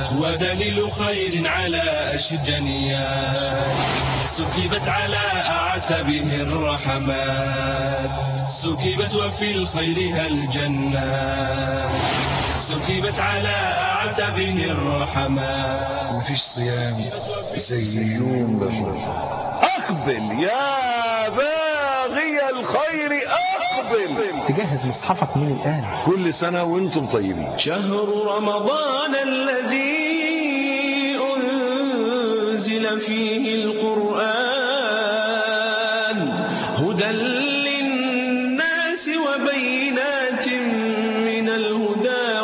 ودليل خير على أشجنيات سكبت على أعتبه الرحمات سكبت وفي الخير هالجنات سكبت على أعتبه الرحمات مفيش صيام زي يوم رمضان أقبل يا باغي الخير أقبل تجهز مصحفك من الآن كل سنة وانتم طيبين شهر رمضان الذي أنزل فيه القرآن هدى للناس وبينات من الهدى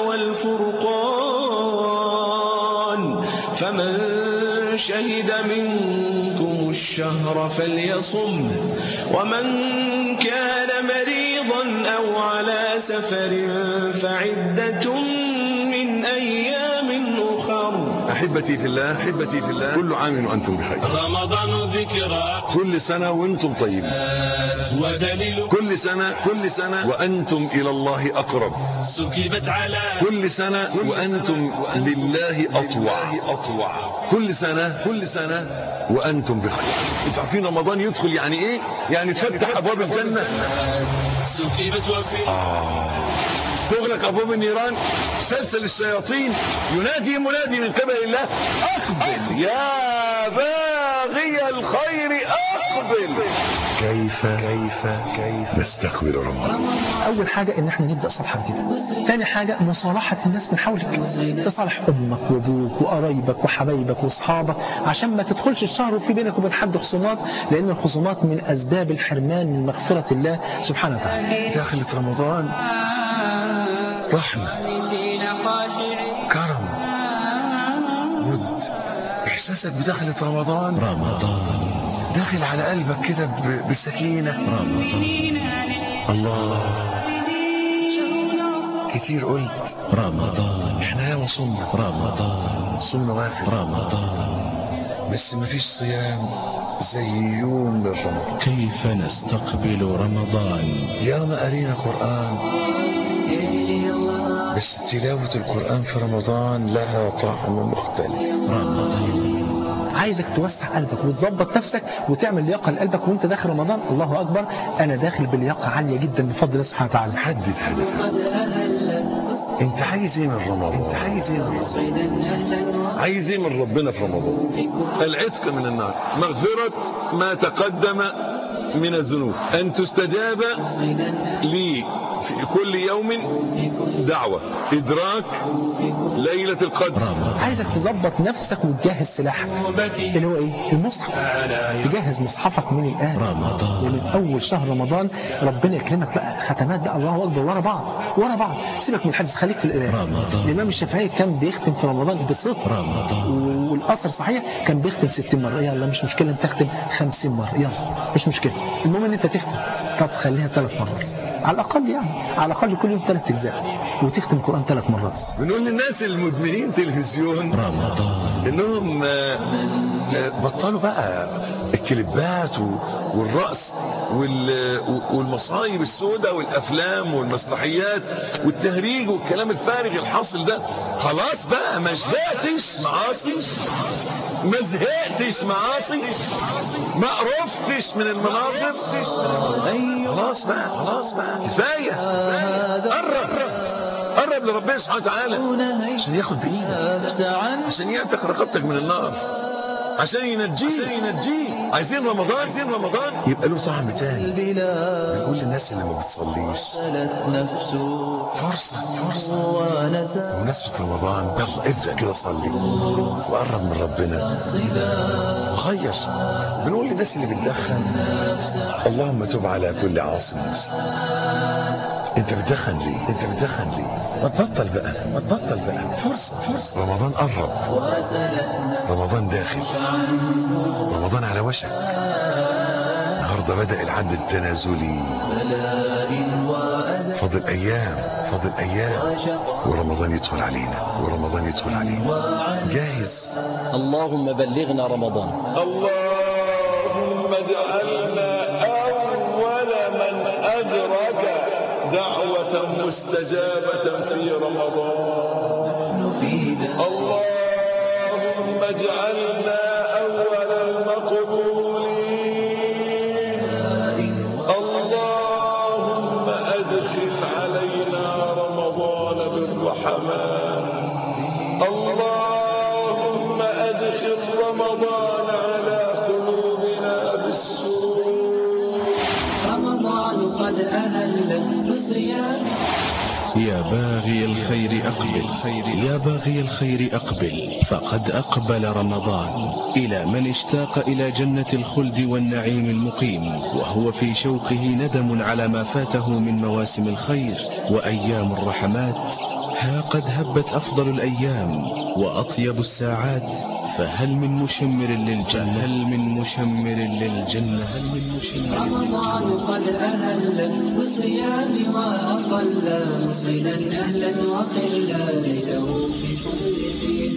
والفرقان فمن شهد منكم الشهر فليصم ومن كان مريضا أو على سفر فعدة من أيام أخر أحبتي في الله أحبتي في الله كل عام وأنتم بخير رمضان ذكرى كل سنة وانتم طيبين ودليل كل سنة كل سنة وأنتم إلى الله أقرب سكبت على كل سنة وأنتم لله أطوع أطوع كل سنة كل سنة وأنتم بخير انتوا عارفين رمضان يدخل يعني إيه يعني تفتح أبواب الجنة سكبت وفي تغلق أبواب النيران سلسل الشياطين ينادي منادي من قبل الله أقبل يا باغي الخير أقبل كيف كيف كيف نستقبل رمضان أول حاجة إن إحنا نبدأ صفحة جديدة ثاني حاجة مصالحة الناس من حولك تصالح أمك وأبوك وقرايبك وحبايبك وأصحابك عشان ما تدخلش الشهر وفي بينك وبين حد خصومات لأن الخصومات من أسباب الحرمان من مغفرة الله سبحانه وتعالى دخلت رمضان رحمة كرم ود إحساسك بدخلة رمضان رمضان داخل على قلبك كده ب- بسكينة رمضان الله كتير قلت رمضان احنا ياما صمنا رمضان صمنا وافر رمضان بس مفيش صيام زي يوم رمضان كيف نستقبل رمضان ياما قرينا قرآن بس تلاوة القرآن في رمضان لها طعم مختلف رمضان عايزك توسع قلبك وتظبط نفسك وتعمل لياقة لقلبك وانت داخل رمضان الله أكبر أنا داخل بلياقة عالية جدا بفضل الله سبحانه وتعالى حدد هدفك انت عايز ايه من رمضان انت عايز ايه من رمضان عايز ايه من ربنا في رمضان العتق من النار مغفرة ما تقدم من الذنوب ان تستجاب لي في كل يوم دعوة ادراك ليلة القدر عايزك تظبط نفسك وتجهز سلاحك اللي هو ايه المصحف تجهز مصحفك من الان رمضان. ومن اول شهر رمضان ربنا يكرمك بقى ختمات بقى الله اكبر ورا بعض ورا بعض سيبك من الحفظ خليك في القراءه رمضان. الامام الشافعي كان بيختم في رمضان بصفر رمضان. والاثر صحيح كان بيختم 60 مره يلا مش مشكله انت تختم 50 مره يلا مش مشكله المهم ان انت تختم طب خليها ثلاث مرات على الاقل يعني على الاقل كل يوم ثلاث اجزاء وتختم القران ثلاث مرات بنقول للناس المدمنين تلفزيون رمضان انهم آه، آه، بطلوا بقى الكليبات و- والرقص وال- والمصايب السوداء والافلام والمسرحيات والتهريج والكلام الفارغ الحاصل ده خلاص بقى ما شبعتش معاصي ما زهقتش معاصي ما قرفتش من المناظر خلاص بقى خلاص بقى كفايه كفايه قرب قرب لربنا سبحانه وتعالى عشان ياخد بايدك عشان يعتق رقبتك من النار عشان ينجيك عشان ينجيك عايزين رمضان عايزين رمضان يبقى له طعم تاني بنقول للناس اللي ما بتصليش فرصة فرصة بمناسبة رمضان يلا ابدأ كده صلي وقرب من ربنا وغير بنقول للناس اللي بتدخن اللهم تب على كل عاصم مسلم انت بتدخن ليه انت بتدخن ليه ما تبطل بقى ما تبطل بقى فرصة فرصة رمضان قرب رمضان داخل رمضان على وشك النهارده بدأ العد التنازلي فاضل أيام فاضل أيام ورمضان يدخل علينا ورمضان يدخل علينا جاهز اللهم بلغنا رمضان اللهم اجعلنا أول من أدرك دعوة مستجابة في رمضان واجعلنا أول المقبولين اللهم أدخل علينا رمضان بالرحمات اللهم أدخل رمضان على قلوبنا بالسرور رمضان قد أهل بالصيام يا باغي الخير أقبل يا باغي الخير أقبل فقد أقبل رمضان إلى من اشتاق إلى جنة الخلد والنعيم المقيم وهو في شوقه ندم على ما فاته من مواسم الخير وأيام الرحمات ها قد هبت أفضل الأيام وأطيب الساعات فهل من مشمر للجنة هل من مشمر للجنة هل من مشمر رمضان قد أهل بالصيام وأقل مسعدا أهلا وخلا ليته في كل حين